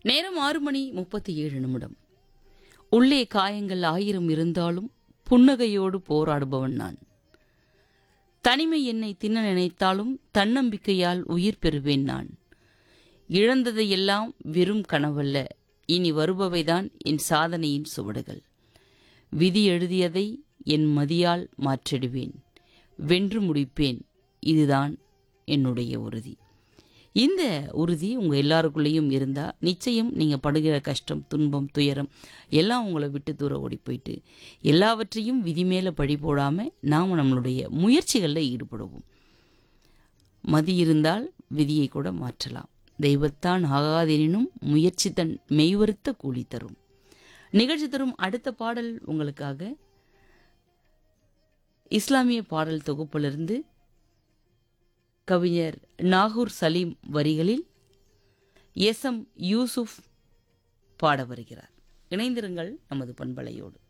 நேரம் ஆறு மணி முப்பத்தி ஏழு நிமிடம் உள்ளே காயங்கள் ஆயிரம் இருந்தாலும் புன்னகையோடு போராடுபவன் நான் தனிமை என்னை தின்ன நினைத்தாலும் தன்னம்பிக்கையால் உயிர் பெறுவேன் நான் இழந்ததையெல்லாம் வெறும் கனவல்ல இனி வருபவைதான் என் சாதனையின் சுவடுகள் விதி எழுதியதை என் மதியால் மாற்றிடுவேன் வென்று முடிப்பேன் இதுதான் என்னுடைய உறுதி இந்த உறுதி உங்கள் எல்லாருக்குள்ளேயும் இருந்தால் நிச்சயம் நீங்கள் படுகிற கஷ்டம் துன்பம் துயரம் எல்லாம் உங்களை விட்டு தூர ஓடி போயிட்டு எல்லாவற்றையும் விதி மேலே பழி போடாமல் நாம் நம்மளுடைய முயற்சிகளில் ஈடுபடுவோம் மதி இருந்தால் விதியை கூட மாற்றலாம் தெய்வத்தான் ஆகாதெனினும் முயற்சி தன் மெய்வருத்த கூலி தரும் நிகழ்ச்சி தரும் அடுத்த பாடல் உங்களுக்காக இஸ்லாமிய பாடல் தொகுப்பிலிருந்து கவிஞர் நாகூர் சலீம் வரிகளில் எஸ் எம் யூசுப் பாட வருகிறார் இணைந்திருங்கள் நமது பண்பலையோடு